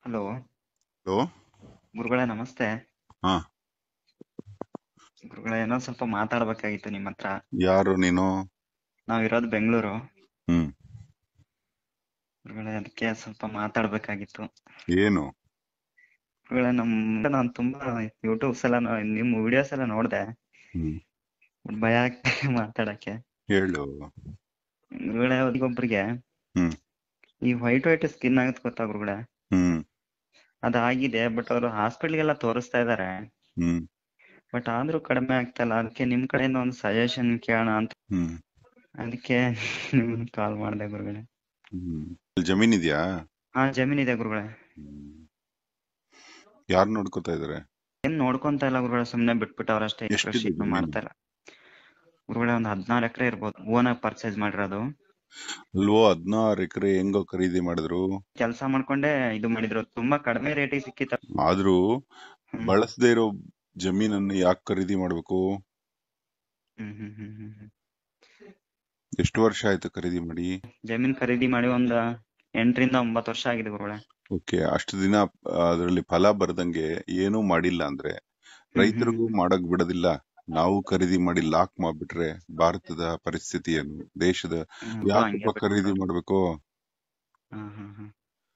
Hello hello ಗುರುಗಳೇ ನಮಸ್ತೆ ಹಾ ಗುರುಗಳೇ ಏನೋ ಸ್ವಲ್ಪ ಮಾತಾಡ್ಬೇಕಾಗಿತ್ತು ನಿಮ್ಮ ಹತ್ರ ಯಾರು ನೀನು ನಾವಿರೋದು ಬೆಂಗಳೂರು ಹ್ಮ್ ಗುರುಗಳೇ ಅದಕ್ಕೆ ಸ್ವಲ್ಪ ಮಾತಾಡ್ಬೇಕಾಗಿತ್ತು ಏನು ಗುರುಗಳೇ ನಮ್ ನಾನು ತುಂಬಾ ಯೂಟ್ಯೂಬ್ಸ್ ಎಲ್ಲ ನೋ- ನಿಮ್ ವಿಡಿಯೋಸ್ ಎಲ್ಲ ನೋಡ್ದೆ ಹ್ಮ್ ಬಟ್ ಭಯ ಆಗ್ತದೆ ಮಾತಾಡಕ್ಕೆ ಹೇಳು ಗುರುಗಳೇ ಒಬ್ಬರಿಗೆ ಹ್ಮ್ ಈ ವೈಟ್ ವೈಟ್ ಸ್ಕಿನ್ ಆಗುತ್ತೆ ಗೊತ್ತಾ ಗುರುಗಳೇ ಹ್ಮ್ ಅದಾಗಿದೆ ಬಟ್ ಅವರು ಹಾಸ್ಪಿಟ್ಲಿಗೆಲ್ಲ ತೋರಿಸ್ತಾ ಇದಾರೆ ಹ್ಮ್ ಬಟ್ ಆದ್ರೂ ಕಡಿಮೆ ಆಗ್ತಾ ಇಲ್ಲ ಅದಕ್ಕೆ ನಿಮ್ ಕಡೆಯಿಂದ ಒಂದು ಸಜೆಷನ್ ಕೇಳೋಣ ಅಂತ ಹ್ಮ್ ಅದಕ್ಕೆ ನಿಮ್ಗೆ ಕಾಲ್ ಮಾಡ್ದೆ ಗುರುಗಳೇ ಹ್ಮ್ ಅಲ್ಲಿ ಜಮೀನ್ ಇದೆಯಾ ಹಾ ಜಮೀನ್ ಇದೆ ಗುರುಗಳೇ ಯಾರು ನೋಡ್ಕೋತಾ ಇದಾರೆ ಏನ್ ನೋಡ್ಕೊಂತ ಇಲ್ಲ ಗುರುಗಳೇ ಸುಮ್ನೆ ಬಿಟ್ಬಿಟ್ಟವ್ರ ಅಷ್ಟೇ ಎಷ್ಟಿದೆ ಕೃಷಿ ಜಮೀನು? ಮಾಡ್ತಾ ಇಲ್ಲ ಗುರುಗಳೇ ಒಂದ್ ಹದ್ನಾರು ಎಕರೆ ಇರ್ಬೋದು ಓನಾಗಿ ಪರ್ಚೇಸ್ ಮಾಡಿರೋದು ಅಲ್ವೋ ಹದ್ನಾರು ಎಕರೆ ಹೆಂಗೋ ಖರೀದಿ ಮಾಡಿದ್ರು ಕೆಲಸ ಮಾಡ್ಕೊಂಡೆ ಇದು ಮಾಡಿದ್ರು ತುಂಬಾ ಕಡಿಮೆ ರೇಟಿಗೆ ಸಿಕ್ಕಿತ್ತ ಆದ್ರೂ ಹ್ಮ್. ಬಳಸದೇ ಇರೋ ಜಮೀನನ್ನು ಯಾಕೆ ಖರೀದಿ ಮಾಡ್ಬೇಕು ಹ್ಮ್ ಹ್ಮ್ ಹ್ಮ್ ಹ್ಮ್ ಹ್ಮ್. ಎಷ್ಟು ವರ್ಷ ಆಯ್ತು ಖರೀದಿ ಮಾಡಿ ಜಮೀನ್ ಖರೀದಿ ಮಾಡಿ ಒಂದ್ ಎಂಟರಿಂದ ಒಂಬತ್ತು ವರ್ಷ ಆಗಿದೆ ಗುರುಗಳೇ ಓಕೆ ಅಷ್ಟು ದಿನ ಅದರಲ್ಲಿ ಫಲ ಬರ್ದಂಗೆ ಏನೂ ಮಾಡಿಲ್ಲ ಅಂದ್ರೆ ರೈತರಿಗೂ ಮಾಡಕ್ ಬಿಡೋದಿಲ್ಲ ನಾವು ಖರೀದಿ ಮಾಡಿ ಲಾಕ್ ಮಾಡ್ಬಿಟ್ರೆ ಭಾರತದ ಪರಿಸ್ಥಿತಿ ಏನು ದೇಶದ ಹ್ಮ್, ಯಾಕಪ್ಪ ಹಂಗೆ ಬಿಟ್ಬಿಟ್ಟು. ಖರೀದಿ ಮಾಡ್ಬೇಕು ಹ್ಮ್ ಹ್ಮ್ ಹ್ಮ್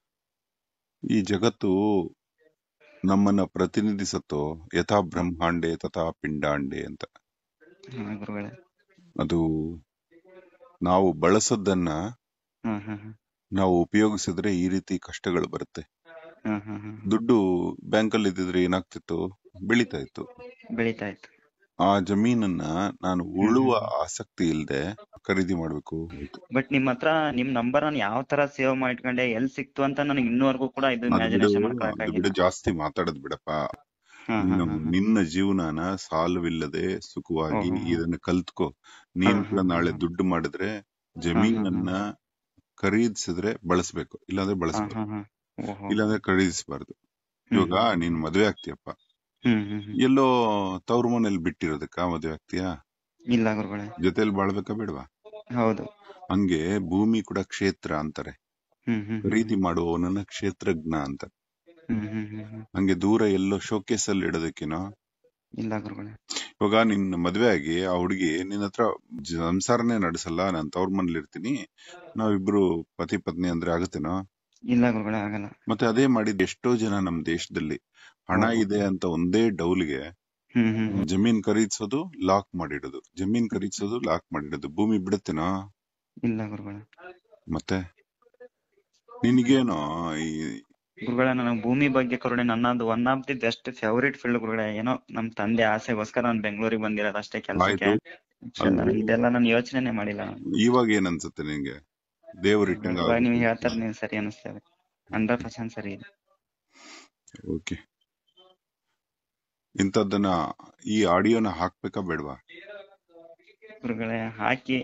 ಈ ಜಗತ್ತು ನಮ್ಮನ್ನ ಪ್ರತಿನಿಧಿಸತ್ತೋ ಯಥಾ ಬ್ರಹ್ಮಾಂಡೆ ತಥಾ ಪಿಂಡಾಂಡೆ ಅಂತ ಹಾ ಗುರುಗಳೇ ಅದು ನಾವು ಬಳಸೋದನ್ನ ಹ್ಮ್ ಹ್ಮ್ ಹ್ಮ್ ನಾವು ಉಪಯೋಗಿಸಿದ್ರೆ ಈ ರೀತಿ ಕಷ್ಟಗಳು ಬರುತ್ತೆ ಹ್ಮ್ ಹ್ಮ್ ಹ್ಮ್ ದುಡ್ಡು ಬ್ಯಾಂಕಲ್ಲಿ ಇದ್ದಿದ್ರೆ ಏನಾಗ್ತಿತ್ತು ಬೆಳೀತಾ ಇತ್ತು ಬೆಳೀತಾ ಇತ್ತು ಆ ಜಮೀನನ್ನ ನಾನು ಉಳುವ ಆಸಕ್ತಿ ಇಲ್ದೆ ಖರೀದಿ ಮಾಡ್ಬೇಕು ಬಟ್ ನಿಮ್ ಹತ್ರ ನಿಮ್ ನಂಬರ್ ನಾನು ಯಾವ ತರ ಸೇವ್ ಮಾಡಿಟ್ಕೊಂಡೆ ಎಲ್ ಸಿಕ್ತು ಅಂತ ನನಗೆ ಇನ್ನೂವರೆಗೂ ಕೂಡ ಇದು ಅದ್ ಬಿಡು ಇಮ್ಯಾಜಿನೇಷನ್ ಅದ್ ಮಾಡ್ಕೊಳಕ್ಕಾಗಿಲ್ಲ ಬಿಡು ಜಾಸ್ತಿ ಮಾತಾಡದ್ ಬಿಡಪ್ಪ ಹ್ಮ್ ಹ್ಮ್ ನಿನ್ನ- ಹ್ಮ್ ಹ್ಮ್. ನಿನ್ನ ಜೀವನನ ಸಾಲವಿಲ್ಲದೆ ಸುಖವಾಗಿ ಓಹೋ. ಇದನ್ನ ಕಲ್ತ್ಕೋ ನೀನ್ ಹ್ಮ್ ಕೂಡ ಹ್ಮ್ ನಾಳೆ ಹ್ಮ್. ದುಡ್ಡು ಮಾಡಿದ್ರೆ ಜಮೀನನ್ನ ಖರೀದಿಸಿದ್ರೆ ಬಳಸ್ಬೇಕು ಇಲ್ಲಾಂದ್ರೆ ಹಾ ಬಳಸ್ಬೇಕು ಹಾ ಹಾ ಓಹೋ ಇಲ್ಲಾಂದ್ರೆ ಖರೀದಿಸಬಾರ್ದು ಹ್ಮ್ ಇವಾಗ ನೀನ್ ಮದ್ವೆ ಆಗ್ತೀಯಪ್ಪ ಹ್ಮ್ ಹ್ಮ್ ಹ್ಮ್ ಎಲ್ಲೋ ತವ್ರ ಮನೇಲಿ ಬಿಟ್ಟಿರೋದಕ್ಕ ಮದ್ವೆ ಆಗ್ತೀಯಾ ಇಲ್ಲ ಗುರುಗಳೇ ಜೊತೆಲಿ ಬಾಳ್ಬೇಕಾ ಬೇಡವಾ ಹೌದು ಹಂಗೆ ಭೂಮಿ ಕೂಡ ಕ್ಷೇತ್ರ ಅಂತಾರೆ ಹ್ಮ್ ಹ್ಮ್ ಹ್ಮ್ ಖರೀದಿ ಮಾಡುವವನನ್ನ ಕ್ಷೇತ್ರಜ್ಞ ಅಂತ ಹ್ಮ್ ಹ್ಮ್ ಹ್ಮ್ ಹ್ಮ್ ಹಂಗೆ ದೂರ ಎಲ್ಲೋ ಶೋಕೇಸ್ ಅಲ್ಲಿ ಇಡೋದಕ್ಕೇನೋ ಇಲ್ಲ ಗುರುಗಳೇ ಇವಾಗ ನಿನ್ ಮದ್ವೆ ಆಗಿ ಆ ಹುಡುಗಿ ನಿನ್ನ ಹತ್ರ ಜ- ಸಂಸಾರನೇ ನಡೆಸಲ್ಲ ನಾನ್ ತವ್ರ ಮನೇಲಿ ಇರ್ತೀನಿ ನಾವಿಬ್ರು ಪತಿ ಪತ್ನಿ ಅಂದ್ರೆ ಆಗುತ್ತೇನೋ ಇಲ್ಲ ಗುರುಗಳೇ ಆಗಲ್ಲ ಮತ್ತೆ ಅದೇ ಮಾಡಿದ್ ಎಷ್ಟೋ ಜನ ನಮ್ ದೇಶದಲ್ಲಿ ಹಣ ಹೌದು. ಇದೆ ಅಂತ ಒಂದೇ ಡೌಲ್ಗೆ ಹ್ಮ್ ಹ್ಮ್ ಹ್ಮ್ ಜಮೀನ್ ಖರೀದಿಸೋದು ಲಾಕ್ ಮಾಡಿಡೋದು ಜಮೀನ್ ಖರೀದಿಸೋದು ಲಾಕ್ ಮಾಡಿಡೋದು ಭೂಮಿ ಬಿಡುತ್ತೇನೋ ಇಲ್ಲ ಗುರುಗಳೇ ಮತ್ತೆ ನಿನಗೇನೋ ಈ ಗುರುಗಳೇ ನನಗೆ ಭೂಮಿ ಬಗ್ಗೆ ಕರುಣೆ ನನ್ನದು one of the best favourite field ಗುರುಗಳೇ ಏನೋ ನಮ್ ತಂದೆ ಆಸೆಗೋಸ್ಕರ ನಾನು ಬೆಂಗಳೂರಿಗೆ ಬಂದಿರೋದು ಅಷ್ಟೇ ಕೆಲಸಕ್ಕೆ ಅದು- ಇದೆಲ್ಲ ನಾನು ಯೋಚನೆ ಮಾಡಿಲ್ಲ ನಾನು ಇವಾಗ ಏನ್ ಅನ್ಸುತ್ತೆ ನಿಂಗೆ ದೇವ್ರ ಇಟ್ಟಂಗ ಇವಾಗ ನೀವು ಹೇಳ್ತಾರೆ ನೀವು ಸರಿ ಅನಿಸ್ತೇವೆ ಹಂಡ್ರೆಡ್ ಪರ್ಸೆಂಟ್ ಸರಿ ಇದೆ ಓಕೆ ಇಂಥದ್ದನ್ನ ಈ ಆಡಿಯೋನ ಹಾಕ್ಬೇಕಾ ಬೇಡವಾ ಗುರುಗಳೇ ಹಾಕಿ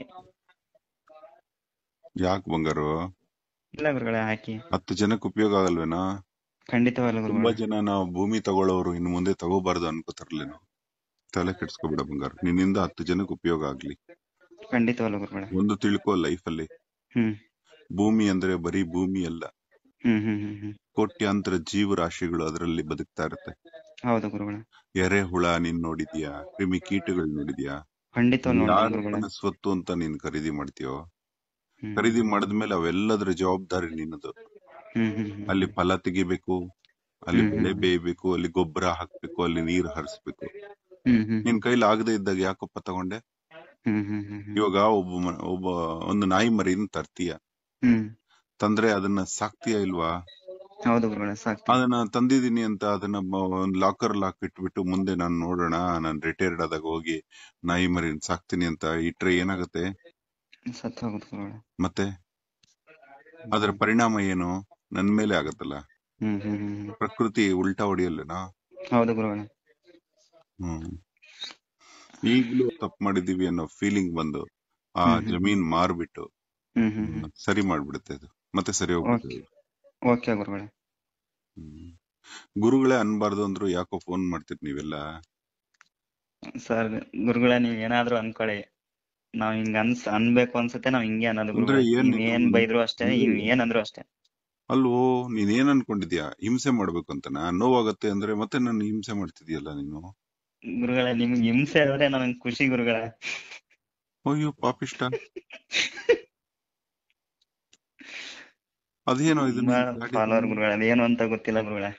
ಯಾಕೆ ಬಂಗಾರು ಇಲ್ಲ ಗುರುಗಳೇ ಹಾಕಿ ಹತ್ತು ಜನಕ್ಕೆ ಉಪಯೋಗ ಆಗಲ್ವೇನಾ ಖಂಡಿತವಲ್ಲ ತುಂಬಾ ಗುರುಗಳೇ ಜನ ನಾವು ಭೂಮಿ ತಗೊಳ್ಳೋರು ಇನ್ನು ಮುಂದೆ ತಗೋಬಾರ್ದು ಅನ್ಕೋತಾರಲ್ಲೇನೋ ತಲೆ ಕೆಡ್ಸ್ಕೊಬಿಡ ಬಂಗಾರ ನಿನ್ನಿಂದ ಹತ್ತು ಜನಕ್ಕೆ ಉಪಯೋಗ ಆಗ್ಲಿ ಖಂಡಿತವಲ್ಲ ಗುರುಗಳೇ ಒಂದು ತಿಳ್ಕೊ ಲೈಫ್ ಅಲ್ಲಿ ಹ್ಮ್ ಭೂಮಿ ಅಂದ್ರೆ ಬರೀ ಭೂಮಿ ಅಲ್ಲ ಹ್ಮ್ ಹ್ಮ್ ಹ್ಮ್ ಹ್ಮ್ ಕೋಟ್ಯಾಂತರ ಜೀವರಾಶಿಗಳು ಅದರಲ್ಲಿ ಬದುಕ್ತಾ ಇರುತ್ತೆ ಹೌದು ಗುರುಗಳೇ ಎರೆಹುಳ ನೀನ್ ನೋಡಿದ್ಯಾ ಕ್ರಿಮಿ ಕೀಟಗಳು ನೋಡಿದ್ಯಾ ಖಂಡಿತವಲ್ಲ ನೋಡಿದೆ ಯಾರ ಗುರುಗಳೇ ಸ್ವತ್ತು ಅಂತ ನೀನ್ ಖರೀದಿ ಮಾಡ್ತೀಯೋ ಹ್ಮ್ ಖರೀದಿ ಮಾಡಿದ್ಮೇಲೆ ಅವೆಲ್ಲದರ ಜವಾಬ್ದಾರಿ ನಿನ್ನದು ಹ್ಮ್ ಹ್ಮ್ ಹ್ಮ್ ಅಲ್ಲಿ ಫಲ ತೆಗಿಬೇಕು ಅಲ್ಲಿ ಹ್ಮ್, ಬೆಳೆ ಹ್ಮ್. ಬೇಯ್ಬೇಕು ಅಲ್ಲಿ ಗೊಬ್ಬರ ಹಾಕ್ಬೇಕು ಅಲ್ಲಿ ನೀರು ಹರಿಸ್ಬೇಕು ಹ್ಮ್ ಹ್ಮ್ ನಿನ್ ಕೈಲಿ ಆಗದೆ ಇದ್ದಾಗ ಯಾಕಪ್ಪ ತಗೊಂಡೆ ಹ್ಮ್ ಹ್ಮ್ ಹ್ಮ್ ಹ್ಮ್ ಇವಾಗ ಒಬ್ಬ ಮ- ಒಬ್ಬ ಒಂದು ನಾಯಿ ಮರಿನ ತರ್ತೀಯ ಹ್ಮ್ ತಂದ್ರೆ ಅದನ್ನ ಸಾಕ್ತೀಯ ಇಲ್ವಾ ಹೌದು ಗುರುಗಳೇ ಸಾಕು ಅದನ್ನ ತಂದಿದೀನಿ ಅಂತ ಅದನ್ನ ಮ- ಒಂದ್ ಲಾಕರ್ ಲಾಕ್ ಇಟ್ಬಿಟ್ಟು ಮುಂದೆ ನಾನು ನೋಡೋಣ ನಾನು ರಿಟೈರ್ಡ್ ಆದಾಗ ಹೋಗಿ ನಾಯಿ ಮರಿನ ಸಾಕ್ತೀನಿ ಅಂತ ಇಟ್ರೆ ಏನಾಗುತ್ತೆ ಸತ್ತು ಹೋಗುದು ಗುರುಗಳೇ ಮತ್ತೆ ಅದರ ಪರಿಣಾಮ ಏನು ನನ್ ಮೇಲೆ ಆಗತ್ತಲ್ಲ ಹ್ಮ್ ಹ್ಮ್ ಹ್ಮ್ ಹ್ಮ್ ಪ್ರಕೃತಿ ಉಲ್ಟಾ ಹೊಡಿಯಲ್ಲೇನಾ ಹೌದು ಗುರುಗಳೇ ಹ್ಮ್ ಈಗ್ಲೂ ತಪ್ಪು ಮಾಡಿದೀವಿ ಅನ್ನೋ ಫೀಲಿಂಗ್ ಬಂದು ಆ ಹ್ಮ್, ಹ್ಮ್. ಜಮೀನ್ ಮಾರ್ಬಿಟ್ಟು ಹ್ಮ್ ಹ್ಮ್ ಹ್ಮ್ ಸರಿ ಮಾಡ್ಬಿಡುತ್ತೆ ಅದು ಮತ್ತೆ ಸರಿ ಹೋಗ್ಬಿಡುತ್ತೆ ಅದು. ಓಕೆ ಗುರುಗಳೇ ಹ್ಮ್. ಗುರುಗಳೇ ಅನ್ಬಾರ್ದು ಅಂದ್ರು ಯಾಕೋ ಫೋನ್ ಮಾಡ್ತೀರಿ ನೀವೆಲ್ಲ ಸರ್ ಗುರುಗಳೇ ನೀವ್ ಏನಾದ್ರು ಅನ್ಕೊಳ್ಳಿ ನಾವ್ ಹಿಂಗ ಅನ್ಸ್ ಅನ್ಬೇಕು ಅನ್ಸುತ್ತೆ ನಾವ್ ಹಿಂಗೆ ಅನ್ನೋದು ಅಂದ್ರೆ ಗುರುಗಳೇ ಏನ್ ನೀವ್ ಏನ್ ನೀವು- ಬೈದ್ರು ಅಷ್ಟೇ ನೀವ್ ನೀವು- ಏನ್ ಅಂದ್ರು ಅಷ್ಟೇ ಅಲ್ವೋ ನೀನ್ ಏನ್ ಅನ್ಕೊಂಡಿದ್ಯಾ ಹಿಂಸೆ ಮಾಡ್ಬೇಕು ಅಂತನಾ ನೋವಾಗತ್ತೆ ಅಂದ್ರೆ ಮತ್ತೆ ನನ್ನ ಹಿಂಸೆ ಮಾಡ್ತಿದ್ಯಲ್ಲ ನೀನು ಗುರುಗಳೇ ನಿಮ್ಗೆ ಹಿಂಸೆ ಆದ್ರೆ ನನಗ್ ಖುಷಿ ಗುರುಗಳೇ ಅಯ್ಯೋ ಪಾಪಿಷ್ಟ ಅದೇನೋ ಇದು ತುಂಬಾ ನೀನ್ ಗಾಡಿ ಫಾಲೋವರ್ ತಗೊಂಡು- ಗುರುಗಳೇ ಅದೇನು ಅಂತ ಗೊತ್ತಿಲ್ಲ ಗುರುಗಳೇ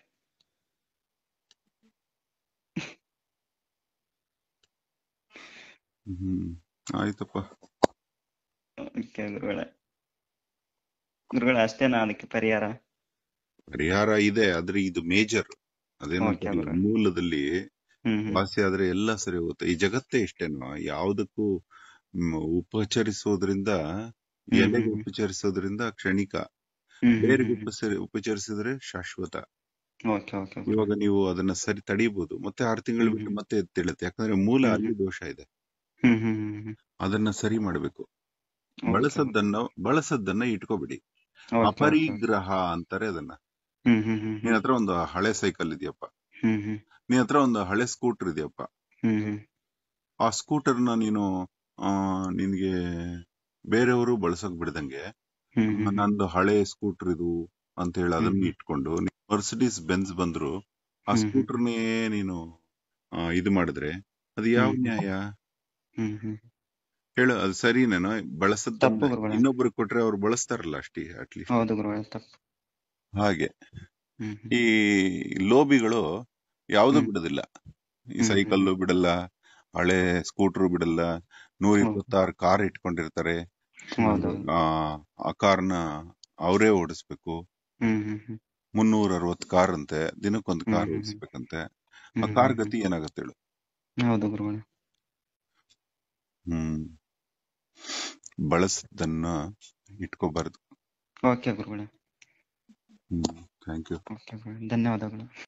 ಹ್ಮ್ ಆಯ್ತಪ್ಪ ಓಕೆ ಗುರುಗಳೇ ಗುರುಗಳೇ ಅಷ್ಟೇನಾ ಅದಕ್ಕೆ ಪರಿಹಾರ ಪರಿಹಾರ ಇದೆ ಆದ್ರೆ ಇದು ಮೇಜರ್ ಅದೇನಂತ Okay, ಗುರು. ಮೂಲದಲ್ಲಿ ಹ್ಮ್ ಹ್ಮ್ ವಾಸಿ ಆದ್ರೆ ಎಲ್ಲ ಸರಿ ಹೋಗುತ್ತೆ ಈ ಜಗತ್ತೇ ಇಷ್ಟೇನೋ ಯಾವುದಕ್ಕೂ ಮ್, ಉಪಚರಿಸೋದ್ರಿಂದ ಹ್ಮ್, ಎಲೆಗೆ ಹ್ಮ್. ಉಪಚರಿಸೋದ್ರಿಂದ ಕ್ಷಣಿಕ ಹ್ಮ್ ಹ್ಮ್ ಬೇರೆಗೆ ಹ್ಮ್ ಉಪಸರಿ ಉಪಚರಿಸಿದ್ರೆ ಶಾಶ್ವತ ಓಕೆ ಓಕೆ ಇವಾಗ ನೀವು ಅದನ್ನ ಸರಿ ತಡೀಬಹುದು ಮತ್ತೆ ಆರು ತಿಂಗಳು ಹ್ಮ್, ಬಿಟ್ಟು ಹ್ಮ್. ಮತ್ತೆ ಎದ್ದೇಳುತ್ತೆ ಯಾಕಂದ್ರೆ ಮೂಲ ಹ್ಮ್, ಅಲ್ಲಿ ದೋಷ ಇದೆ ಹ್ಮ್ ಹ್ಮ್ ಹ್ಮ್ ಹ್ಮ್ ಅದನ್ನ ಸರಿ ಮಾಡ್ಬೇಕು Okay, ಬಳಸದ್ದನ್ನ ಬಳಸದ್ದನ್ನ ಇಟ್ಕೋಬಿಡಿ okay, okay. ಅಪರಿಗ್ರಹ ಅಂತಾರೆ ಅದನ್ನ ಹ್ಮ್ ಹ್ಮ್ ಹ್ಮ್ ನಿನ್ ಹತ್ರ ಒಂದು ಹಳೆ ಸೈಕಲ್ ಇದೆಯಪ್ಪ ಹ್ಮ್ ಹ್ಮ್ ನಿನ್ ಹತ್ರ ಒಂದು ಹಳೆ ಸ್ಕೂಟರ್ ಇದೆಯಪ್ಪ ಹ್ಮ್ ಹ್ಮ್ ಆ ಸ್ಕೂಟರ್ನ ನೀನು ಆ ನಿನ್ಗೆ ಬೇರೆಯವರು ಬಳಸಕ್ ಬಿಡ್ದಂಗೆ ಹ್ಮ್ ಹ್ಮ್ ನಂದು ಹಳೆ ಸ್ಕೂಟರ್ ಇದು ಅಂತ ಹೇಳಿ ಅದನ್ನ ಹ್ಮ್. ಇಟ್ಕೊಂಡು ಮರ್ಸಿಡೀಸ್ ಬೆನ್ಸ್ ಬಂದ್ರು ಆ ಹ್ಮ್. ಸ್ಕೂಟರ್ನೇ ನೀನು ಆ, ಇದು ಮಾಡಿದ್ರೆ ಅದು ಯಾವ ಹ್ಮ್. ನ್ಯಾಯ ಹ್ಮ್ ಹ್ಮ್ ಹೇಳು ಅದು ಸರಿನೇನೋ ಬಳಸದ್ ತಪ್ಪು ಗುರುಗಳೇ. ಇನ್ನೊಬ್ರಿಗೆ ಕೊಟ್ರೆ ಅವ್ರು ಬಳಸ್ತಾರಲ್ಲ ಅಷ್ಟೇ ಅಟ್ಲೀಸ್ಟ್ ಹೌದು ಗುರುಗಳೇ ತಪ್ಪು ಹಾಗೆ ಹ್ಮ್ ಹ್ಮ್ ಈ ಲೋಬಿಗಳು ಯಾವ್ದು ಹ್ಮ್. ಬಿಡೋದಿಲ್ಲ ಈ ಹ್ಮ್, ಸೈಕಲ್ಲು ಬಿಡಲ್ಲ ಹಳೆ ಸ್ಕೂಟರ್ ಬಿಡಲ್ಲ ನೂರ ಹೌದು. ಇಪ್ಪತ್ತಾರು ಕಾರ್ ಇಟ್ಕೊಂಡಿರ್ತಾರೆ ಹೌದು ಆ ಆ ಕಾರ್ನ ಅವರೇ ಓಡಿಸ್ಬೇಕು ಹ್ಮ್ ಹ್ಮ್ ಹ್ಮ್ ಮುನ್ನೂರ ಅರವತ್ ಕಾರ್ ಅಂತೆ ದಿನಕ್ಕೊಂದು ಕಾರ್ ಹ್ಮ್, ಹ್ಮ್, ಹ್ಮ್. ಓಡಿಸ್ಬೇಕಂತೆ ಆ ಹ್ಮ್, ಕಾರ್ ಹ್ಮ್, ಗತಿ ಏನಾಗತ್ತೆ ಹೇಳು ಹ್ಮ್. ಹೌದು ಗುರುಗಳೇ ಹ್ಮ್ ಬಳಸದನ್ನ ಇಟ್ಕೋಬಾರ್ದು ಓಕೆ ಗುರುಗಳೇ ಹ್ಮ್ ಥ್ಯಾಂಕ್ ಯು ಓಕೆ ಗುರುಗಳೇ ಧನ್ಯವಾದಗಳು